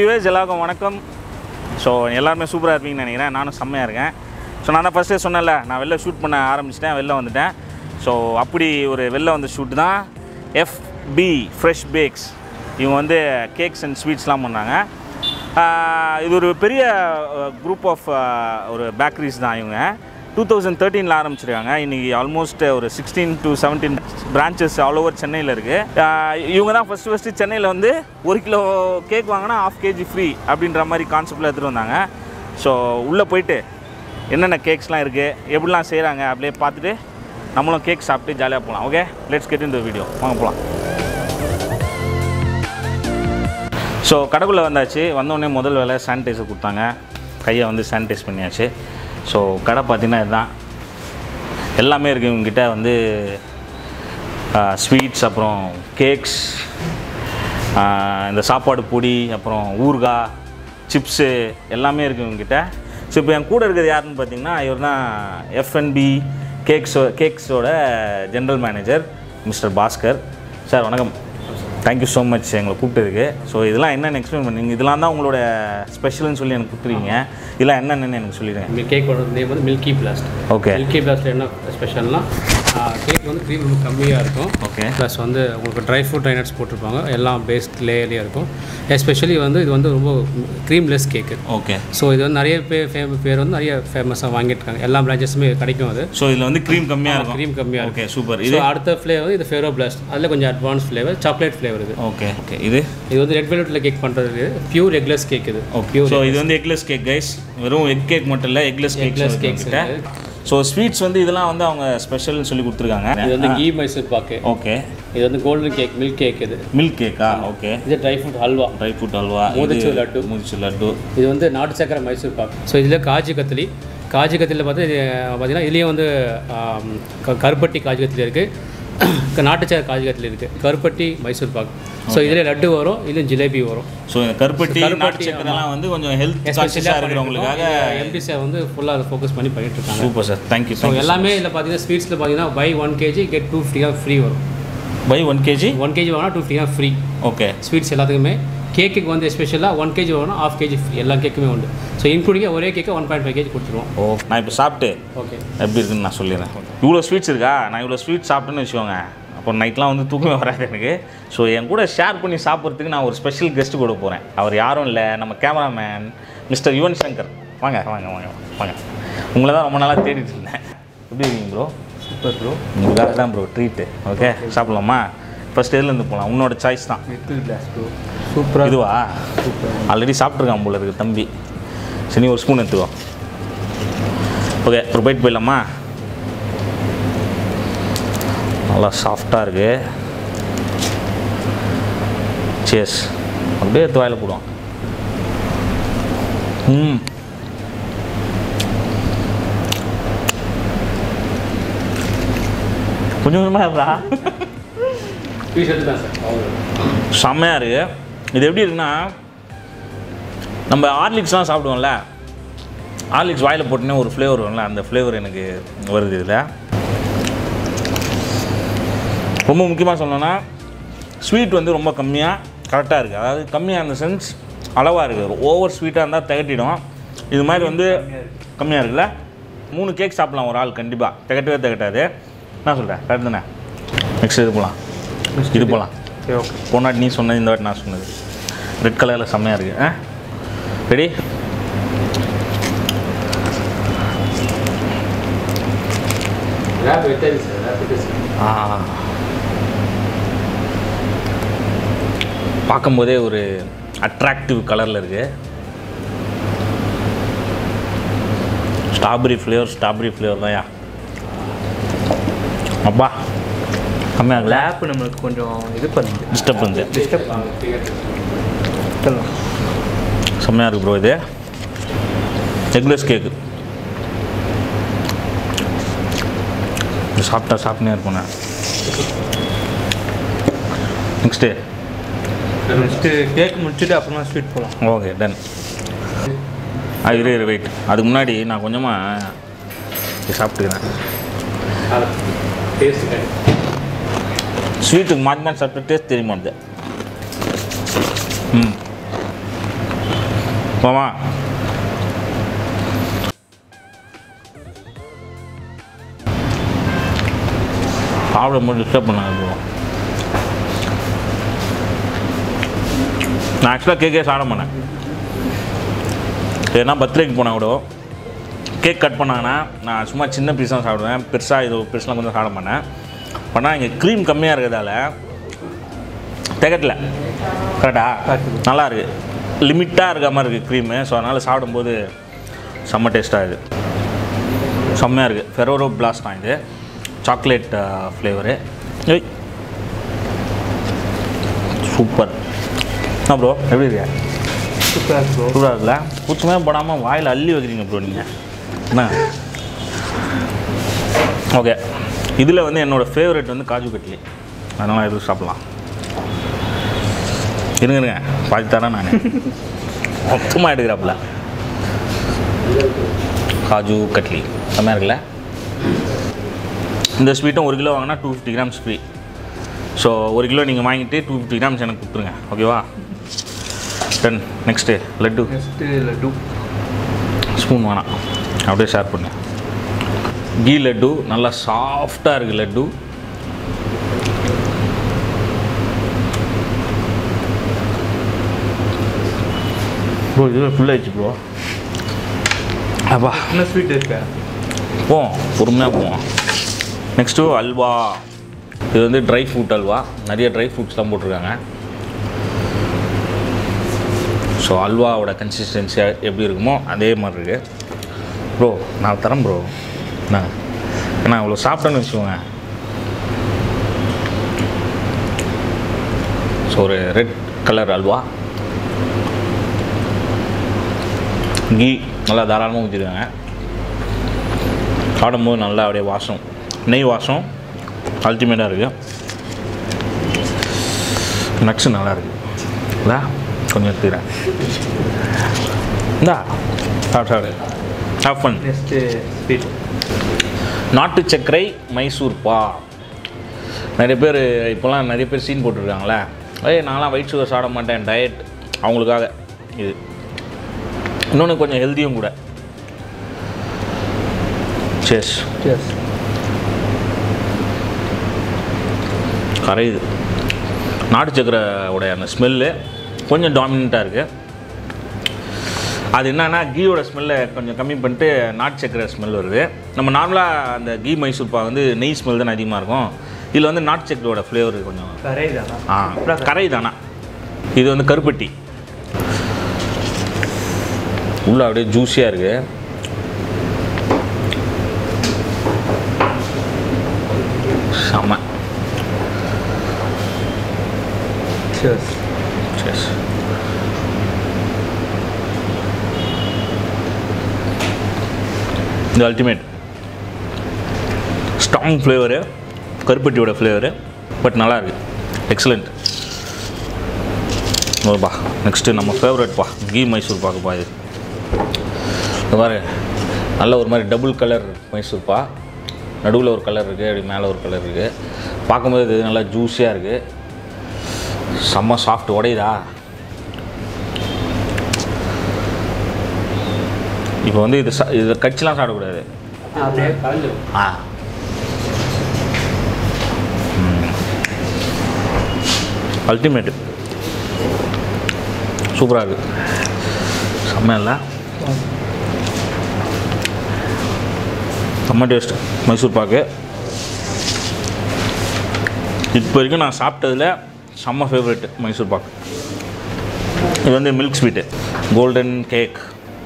Viewers எல்லாருக்கும் வணக்கம் so எல்லாருமே சூப்பராக இருப்பீங்கன்னு நினைக்கிறேன் நானும் செம்மையாக இருக்கேன் ஸோ நான் தான் ஃபஸ்ட்டே சொன்னேன்ல நான் வெளில ஷூட் பண்ண ஆரம்பிச்சிட்டேன் வெளில வந்துட்டேன் ஸோ அப்படி ஒரு வெளில வந்த ஷூட் தான் எஃப்பி ஃப்ரெஷ் பேக்ஸ் இவங்க வந்து கேக்ஸ் அண்ட் ஸ்வீட்ஸ்லாம் பண்ணாங்க ஆஹ் இது ஒரு பெரிய குரூப் ஆஃப் ஒரு பேக்கரிஸ் தான் இவங்க டூ தௌசண்ட் தேர்ட்டீனில் ஆரம்பிச்சிருக்காங்க இன்றைக்கி ஆல்மோஸ்ட் ஒரு sixteen to seventeen branches all over சென்னையில் இருக்குது இவங்க தான் ஃபஸ்ட்டு ஃபஸ்ட்டு சென்னையில் வந்து ஒரு கிலோ கேக் வாங்கினா ஆஃப் கேஜி ஃப்ரீ அப்படின்ற மாதிரி கான்செப்டில் எடுத்துகிட்டு வந்தாங்க ஸோ உள்ளே போயிட்டு என்னென்ன கேக்ஸ்லாம் இருக்குது எப்படிலாம் செய்கிறாங்க அப்படியே பார்த்துட்டு நம்மளும் கேக் சாப்பிட்டு ஜாலியாக போகலாம் ஓகே லெட்ஸ் கெட் இந்த வீடியோ வாங்க போகலாம் ஸோ கடைக்குள்ளே வந்தாச்சு வந்தோடனே முதல் வேலை சானிடைசர் கொடுத்தாங்க கையை வந்து சானிடைஸ் பண்ணியாச்சு ஸோ கடை பார்த்திங்கன்னா இதுதான் எல்லாமே இருக்குது இவங்ககிட்ட வந்து ஸ்வீட்ஸ் அப்புறம் கேக்ஸ் இந்த சாப்பாடு பொடி அப்புறம் ஊறுகாய் சிப்ஸு எல்லாமே இருக்குது இவங்ககிட்ட ஸோ இப்போ என் கூட இருக்கிறது யாருன்னு பார்த்தீங்கன்னா இவர் தான் எஃப்என்பி கேக்ஸோ கேக்ஸோட general manager mister Bhaskar sir வணக்கம் தேங்க்யூ ஸோ மச் எங்களை கூப்பிட்டதுக்கு ஸோ இதெல்லாம் என்னென்னு எக்ஸ்பிளைன் பண்ணீங்க இதெல்லாம் தான் உங்களோட ஸ்பெஷல்னு சொல்லி எனக்கு கொடுத்துருக்கீங்க இதெல்லாம் என்னென்னு எனக்கு சொல்லிடுங்க மில்க் கேக்கோட நேம் வந்து மில்கி பிளாஸ்ட் ஓகே மில்கி பிளாஸ்ட்டில் என்ன ஸ்பெஷல்னா கேக் வந்து க்ரீம் ரொம்ப கம்மியாக இருக்கும் ஓகே ப்ளஸ் வந்து உங்களுக்கு ட்ரை ஃப்ரூட் ட்ரை நட்ஸ் போட்டிருப்பாங்க எல்லாம் பேஸ்ட் லேயர்லேயே இருக்கும் எஸ்பெஷலி வந்து இது வந்து ரொம்ப க்ரீம்லெஸ் கேக்கு ஓகே ஸோ இது வந்து நிறைய பேர் ஃபேம பேர் வந்து நிறைய ஃபேமஸாக வாங்கிட்டு இருக்காங்க எல்லா பிரான்ச்சஸுமே கிடைக்கும் அது ஸோ இதில் வந்து க்ரீம் கம்மியாக இருக்கும் க்ரீம் கம்மியாக இருக்கும் ஓகே சூப்பர் ஸோ இது அடுத்த ஃப்ளேவர் இது ஃபேரோ பிளாஸ்ட் அதில் கொஞ்சம் அட்வான்ஸ் ஃப்ளேவர் சாக்லேட் ஃப்ளேவர் இது ஓகே ஓகே இது இது வந்து ரெட் வெல்வெட்டில் கேக் பண்ணுறது பியூர் எக்லெஸ் கேக் இது ஓகே ஸோ இது வந்து எக்லெஸ் கேக் கைஸ் வெறும் எக் கேக் மட்டும் இல்லை எக்லெஸ் கேக் Eggless cakes கிட்ட ஸோ ஸ்வீட்ஸ் வந்து இதெல்லாம் வந்து அவங்க ஸ்பெஷல்னு சொல்லி கொடுத்துருக்காங்க இது வந்து கீ மைசூர் பாக்கு ஓகே இது வந்து கோல்டன் கேக் மில்க் கேக் இது மில்க் கேக்கா ஓகே இது dry fruit halwa dry fruit halwa motichoor laddu. முதிச்சு லட்டு இது வந்து நாட்டு சக்கரை மைசூர் பாக் ஸோ இதில் காஜு கத்திலி காஜு கத்திரியில் பார்த்து இது பார்த்தீங்கன்னா இதுலேயே வந்து ஆம், க- கருப்பட்டி காஜு கத்திலி இருக்குது நாட்டு சக்கரை காஜு கத்திலி இருக்குது கருப்பட்டி மைசூர் பாக் ஸோ இதில் லட்டு வரும் இதுலேயும் ஜிலேபி வரும் ஸோ இந்த கருப்பட்டி கருப்பட்டி, நாட்டு சக்கரெல்லாம் வந்து கொஞ்சம் ஹெல்த் கான்ஷியஸாக இருக்கிறவங்களுக்காக எம்டி சார் வந்து ஃபுல்லாக அதை ஃபோக்கஸ் பண்ணி பண்ணிட்டு இருக்காங்க சூப்பர் சார் தேங்க்யூ ஸோ எல்லாமே இதில் பார்த்தீங்கன்னா ஸ்வீட்ஸில் பார்த்தீங்கன்னா buy one KG get two ஃப்ரீயாக ஃப்ரீ வரும் buy one KG one KG வாங்கினா டூ ஃப்ரீயாக ஃப்ரீ ஓகே ஸ்வீட்ஸ் எல்லாத்துக்குமே கேக்குக்கு வந்து ஸ்பெஷலாக ஒன் கேஜி வாங்கினா ஆஃப் கேஜி ஃப்ரீ எல்லா கேக்குமே உண்டு ஸோ இன்க்ளூடிங் ஒரே cake one point five KG கொடுத்துருவோம் ஓ நான் இப்போ சாப்பிட்டு ஓகே எப்படி இருக்குன்னு நான் சொல்லிடுறேன் இவ்வளோ ஸ்வீட்ஸ் இருக்கா நான் இவ்வளோ ஸ்வீட் சாப்பிட்டேன்னு வச்சுக்கோங்க அப்போ நைட்லாம் வந்து தூக்கமே வராது எனக்கு ஸோ என் கூட ஷேர் பண்ணி சாப்பிட்றதுக்கு நான் ஒரு ஸ்பெஷல் கெஸ்ட் கூட போகிறேன் அவர் யாரும் இல்லை நம்ம கேமராமேன் மிஸ்டர் யுவன் சங்கர் வாங்க வாங்க வாங்க வாங்க உங்களை தான் ரொம்ப நாளாக தேடிட்டு இருந்தேன் எப்படி இருக்கீங்க ப்ரோ சூப்பர் ப்ரோ உங்களுக்காக தான் ப்ரோ ட்ரீட்டு ஓகே சாப்பிட்லாமா ஃபஸ்ட் எதுலேருந்து போகலாம் உன்னோட சாய்ஸ் தான் லிட்டில் கிளாஸ் ப்ரோ சூப்பராக இதுவா ஆல்ரெடி சாப்பிட்ருக்கான் போல இருக்கு தம்பி சரி ஒரு ஸ்பூன் எடுத்துக்கோ ஓகே ஒரு பைட் போயிடலாமா நல்லா சாஃப்டாக இருக்கு சேஸ் அப்படியே எடுத்து வாயில் போடுவான் ம் கொஞ்சம் கொஞ்சமாக இருக்கா டிஷர்ட் தான் சார் அவ்வளோ செம்மையாக இருக்குது இது எப்படி இருக்குன்னா நம்ம ஹார்லிக்ஸ்லாம் சாப்பிடுவோம்ல ஹார்லிக்ஸ் வாயில் போட்டோன்னே ஒரு ஃப்ளேவர் வரும்ல அந்த ஃப்ளேவர் எனக்கு வருது இதில் ரொம்ப முக்கியமாக சொல்லணும்னா ஸ்வீட் வந்து ரொம்ப கம்மியாக கரெக்டாக இருக்குது அதாவது கம்மியாக இந்த சென்ஸ் அளவாக இருக்குது ஓவர் ஸ்வீட்டாக இருந்தால் திகட்டிடும் இது மாதிரி வந்து கம்மியாக இருக்குல்ல மூணு கேக் சாப்பிட்லாம் ஒரு ஆள் கண்டிப்பாக திகட்டவே திகட்டாது என்ன சொல்கிறேன் கரெக்ட் தானே நெக்ஸ்ட் இது போகலாம் இது போகலாம் சரி ஓகே போனாட்டி நீ சொன்னது இந்த வாட்டி நான் சொன்னது ரெட் கலரில் செம்மையாக இருக்குது ஆ ரெடி ரேப் வெட்டாது சார் ரேப் வெட்டாது ஆ பார்க்கும்போதே ஒரு அட்ராக்டிவ் கலரில் இருக்குது ஸ்ட்ராபெரி ஃப்ளேவர் ஸ்ட்ராபெரி ஃப்ளேவர் தான்யா அப்பா கம்மியாக லேப் நம்மளுக்கு கொஞ்சம் இது பண்ணுது டிஸ்டர்ப் வந்து டிஸ்டர்ப் செம்மையாக இருக்குது ப்ரோ இது எக்லெஸ் கேக்கு இது சாப்பிட்டா சாப்பிட்டே இருப்பேன் நான் நெக்ஸ்ட்டு நெக்ஸ்ட்டு கேக் முடிச்சுட்டு அப்புறமா ஸ்வீட் போகலாம் ஓகே டன் ஆ இரு இரு வெயிட் அதுக்கு முன்னாடி நான் கொஞ்சமாக இது சாப்பிட்டுக்கிறேன் டேஸ்ட் ஸ்வீட்டுக்கு மாற்றி மாற்றி சாப்பிட்டு டேஸ்ட் தெரிய மாட்டேது ம் மாமா சாப்பிடும்போது டிஸ்டர்ப் பண்ணாது bro. நான் ஆக்சுவலாக கேக்கே சாப்பிட மாட்டேன் ஏன்னா பர்த்டேக்கு போனால் கூட கேக் கட் பண்ணாங்கன்னா நான் சும்மா சின்ன பீஸ் தான் சாப்பிடுவேன் பெருசாக இது பெருசாக கொஞ்சம் சாப்பிட மாட்டேன் ஆனால் இங்கே க்ரீம் கம்மியாக இருக்கிறதால திகட்டல கரெக்டா நல்லா இருக்கு லிமிட்டாக இருக்க மாதிரி இருக்குது க்ரீமு ஸோ அதனால் சாப்பிடும்போது செம்ம டேஸ்ட்டாக இது செம்மையாக இருக்குது ஃபெரோரோ பிளாஸ்ட் தான் இது சாக்லேட் ஃப்ளேவரு ஏய் சூப்பர் என்ன ப்ரோ எப்படி இருக்க சூப்பராக ப்ரோ சூடாக இருக்குல்ல பூச்சுமே போடாமல் வாயில் அள்ளி வைக்கிறீங்க ப்ரோ நீங்கள் என்ன ஓகே இதில் வந்து என்னோடய ஃபேவரட் வந்து காஜு கட்லி அதனால் எதுவும் சாப்பிட்லாம் இருங்க இருங்க பாதி தரேன் நான் மொத்தமாக எடுக்கிறாப்புல காஜு கட்லி செம்மையாக இருக்குல்ல இந்த ஸ்வீட்டும் ஒரு கிலோ வாங்கினா two fifty grams free so ஒரு கிலோ நீங்கள் வாங்கிட்டு டூ ஃபிஃப்டி கிராம்ஸ் எனக்கு கொடுத்துருங்க ஓகேவா then next laddu next laddu spoon வேணாம் அப்படியே ஷேர் பண்ணு கீ லட்டு நல்லா சாஃப்டாக இருக்குது லட்டு ப்ரோ இது ஃபுல் ஆயிடுச்சு ப்ரோ அப்பா இன்னும் ஸ்வீட் இருக்கா போவோம் பொறுமையாக போவோம் நெக்ஸ்ட்டு அல்வா இது வந்து ட்ரை ஃப்ரூட் அல்வா நிறைய ட்ரை ஃப்ரூட்ஸ்லாம் போட்டிருக்காங்க ஸோ அல்வாவோட கன்சிஸ்டன்சியாக எப்படி இருக்குமோ அதே மாதிரி இருக்கு ப்ரோ நான் தரேன் ப்ரோ என்ன நான் இவ்வளோ சாப்பிட்டேன்னு வச்சுக்கோங்க ஸோ ஒரு ரெட் கலர் அல்வா கீ நல்லா தாராளமாக ஊற்றிருக்காங்க சாப்பிடும்போது நல்லா அப்படியே வாசம் நெய் வாசம் அல்டிமேட்டாக இருக்குது நட்ஸு நல்லா இருக்கு இல்லை கொஞ்சம் எடுத்துக்கிறேன் இந்தா சாப்பிடு சாப்பிடு ஹாஃப் ஃபன் நெக்ஸ்ட்டு ஸ்வீட் நாட்டு சர்க்கரை மைசூர் பா நிறைய பேர் இப்போலாம் நிறைய பேர் சீன் போட்டிருக்காங்களே ஏய் நான்லாம் ஒயிட் சுகர் சாப்பிட மாட்டேன் டயட் அவங்களுக்காக இது இன்னொன்று கொஞ்சம் ஹெல்த்தியும் கூட சேஸ் எஸ் கரையுது நாட்டு சக்கரையோடைய அந்த ஸ்மெல்லு கொஞ்சம் டாமினண்ட்டாக இருக்குது அது என்னன்னா கீயோட ஸ்மெல்லை கொஞ்சம் கம்மி பண்ணிட்டு நாட்டு சக்கரை ஸ்மெல் வருது நம்ம நார்மலாக அந்த கீ மைசூர் பா வந்து நெய் ஸ்மெல் தானே அதிகமாக இருக்கும் இதில் வந்து நாட்டு சக்கரையோட ஃப்ளேவர் கொஞ்சம் கரை தானா ஆ கரை தானா இது வந்து கருப்பட்டி உள்ள அப்படியே ஜூஸியாக இருக்கு செம்ம Cheers. Cheers. இது அல்டிமேட் ஸ்ட்ராங் ஃப்ளேவரு கருப்பட்டியோட ஃப்ளேவரு பட் நல்லா இருக்கு எக்ஸலண்ட் ஓப்பா நெக்ஸ்ட்டு நம்ம ஃபேவரட்ப்பா கீ மைசூர் பாக்குப்பா இது இந்த பாரு நல்ல ஒரு மாதிரி டபுள் கலர் மைசூர்ப்பா நடுவில் ஒரு கலர் இருக்குது அப்படி மேலே ஒரு கலர் இருக்குது பார்க்கும்போது இது நல்லா ஜூஸியாக இருக்குது செம்ம சாஃப்ட் உடையுதா இப்போ வந்து இது சா- இதை கட்சிலாம் சாப்பிடக்கூடாது அப்படியே ஆ அல்டிமேட்டு சூப்பராக இருக்குது செம்ம இல்லை செம்ம டேஸ்ட் மைசூர் பாக்கு இப்போ வரைக்கும் நான் சாப்பிட்டதில் செம்ம ஃபேவரெட் மைசூர் பாக்கு இது வந்து மில்க் ஸ்வீட்டு கோல்டன் கேக்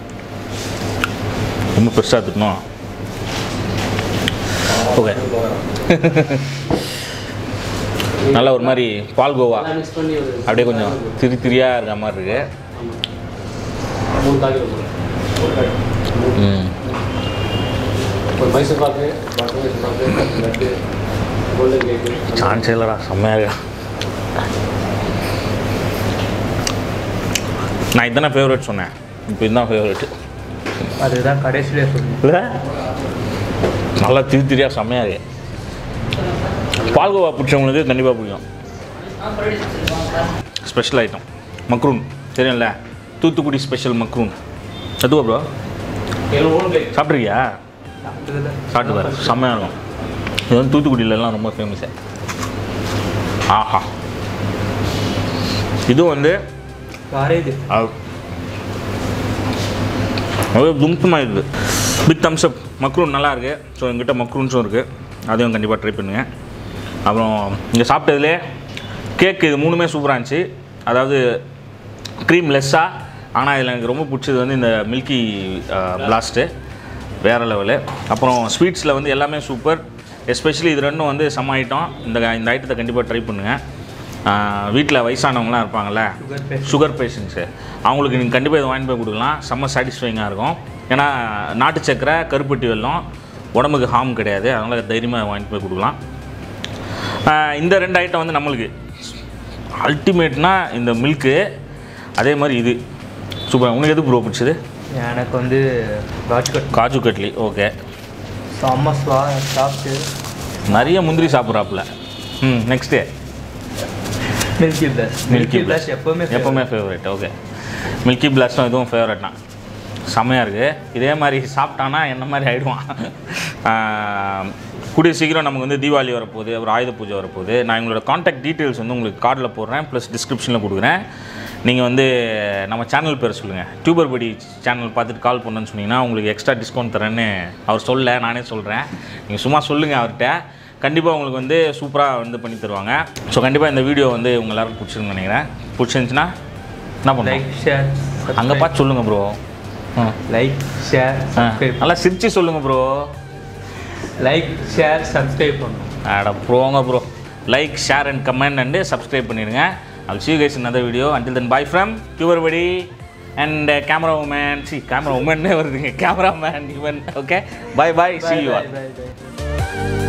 ரொம்ப பெருசாக திட்டணும் ஓகே நல்லா ஒரு மாதிரி பால்கோவா மிக்ஸ் பண்ணி ஒரு அப்படியே கொஞ்சம் திரி திரியாக இருக்க மாதிரி இருக்கு மூணு காய்கறி வரும். ஒரு காய். ம் ஒரு மைசூர் பாக்கு பட்டர் மைசூர் பாக்கு லட்டு கோல்டன் கேக்கு சான்ஸ் இல்லைடா செம்மையாக இருக்கா நான் இதுதானே ஃபேவரட் சொன்னேன் இப்போ இதுதான் ஃபேவரட் அதுதான் கடைசியிலே சொல்லணும் இல்லை நல்லா திரி திரியாக செம்மையாக இருக்கு பால்கோவா பிடிச்சவங்களுக்கு கண்டிப்பாக பிடிக்கும் ஸ்பெஷல் ஐட்டம் மக்ரூன் தெரியும்ல தூத்துக்குடி ஸ்பெஷல் மக்ரூன் அதுவா ப்ரோ சாப்பிட்ருக்கியா சாப்பிட்டு பாரு செம்மையாக இருக்கும் இது வந்து தூத்துக்குடியிலலாம் ரொம்ப ஃபேமஸு ஆஹா இது வந்து வேறு இது அது அது தும்சமாக இருக்குது பிக் தம்ஸ் அப் மக்ரூன் நல்லா இருக்குது ஸோ எங்கிட்ட மக்ரூன்ஸும் இருக்குது அதையும் கண்டிப்பாக ட்ரை பண்ணுங்கள் அப்புறம் இங்கே சாப்பிட்டதுலே கேக் இது மூணுமே சூப்பராக இருந்துச்சு அதாவது க்ரீம் லெஸ்ஸாக ஆனால் இதில் எனக்கு ரொம்ப பிடிச்சது வந்து இந்த மில்கி பிளாஸ்ட்டு வேறு லெவலு அப்புறம் ஸ்வீட்ஸில் வந்து எல்லாமே சூப்பர் எஸ்பெஷலி இது ரெண்டும் வந்து செம்ம ஐட்டம் இந்த இந்த ஐட்டத்தை கண்டிப்பாக ட்ரை பண்ணுங்கள் வீட்டில் வயசானவங்களாம் இருப்பாங்கள்ல Sugar patient. சுகர் பேஷண்ட்ஸு அவங்களுக்கு நீங்கள் கண்டிப்பாக இதை வாங்கி போய் கொடுக்கலாம் செம்ம சாட்டிஸ்ஃபைங்காக இருக்கும் ஏன்னா நாட்டு சக்கரை கருப்பட்டி வெல்லம் உடம்புக்கு ஹார்ம் கிடையாது அதனால் தைரியமாக வாங்கிட்டு போய் கொடுக்கலாம் ஆஹ் இந்த ரெண்டு ஐட்டம் வந்து நம்மளுக்கு அல்டிமேட்னா இந்த மில்க்கு அதே மாதிரி இது சூப்பர் உனக்கு எது ப்ரோ பிடிச்சது எனக்கு வந்து ராஜ்கட் காஜு கட்லி ஓகே செம்ம ஸ்வா சாப்பிட்டு நிறைய முந்திரி சாப்பிட்றாப்புல ம் next milky plus milky plus எப்போவுமே எப்போவுமே ஃபேவரட் ஓகே மில்கி பிளாஸ்டும் இதுவும் ஃபேவரட் தான் செம்மையாக இருக்குது இதே மாதிரி சாப்பிட்டானா என்ன மாதிரி ஆகிடுவான் கூடிய சீக்கிரம் நமக்கு வந்து தீபாவளி வரப்போகுது அப்புறம் ஆயுத பூஜை வரப்போகுது நான் எங்களோட காண்டாக்ட் டீட்டெயில்ஸ் வந்து உங்களுக்கு கார்டில் போடுறேன் ப்ளஸ் டிஸ்கிரிப்ஷனில் கொடுக்குறேன் நீங்கள் வந்து நம்ம சேனல் பேர் சொல்லுங்கள் டியூபர் படி சேனல் பார்த்துட்டு கால் பண்ணுன்னு சொன்னீங்கன்னா உங்களுக்கு எக்ஸ்ட்ரா டிஸ்கவுண்ட் தரேன்னு அவர் சொல்ல நானே சொல்கிறேன் நீங்கள் சும்மா சொல்லுங்கள் அவர்கிட்ட கண்டிப்பாக உங்களுக்கு வந்து சூப்பராக வந்து பண்ணி தருவாங்க ஸோ கண்டிப்பாக இந்த வீடியோ வந்து உங்க எல்லாருக்கும் பிடிச்சிருக்குன்னு நினைக்கிறேன் பிடிச்சிருந்துச்சுன்னா என்ன பண்ணுங்க லைக் ஷேர் அங்கே பார்த்து சொல்லுங்கள் ப்ரோ லைக் ஷேர் சப்ஸ்கிரைப் நல்லா சிரிச்சு சொல்லுங்கள் ப்ரோ லைக் ஷேர் சப்ஸ்கிரைப் பண்ணணும் அட ப்ரோங்க bro like share and comment and subscribe பண்ணிடுங்க I'll see you guys in another video. Until then, bye from Everybody and uh, camera woman. See, camera woman வருதுங்க cameraman even. Okay, bye bye. See you all. bye, bye.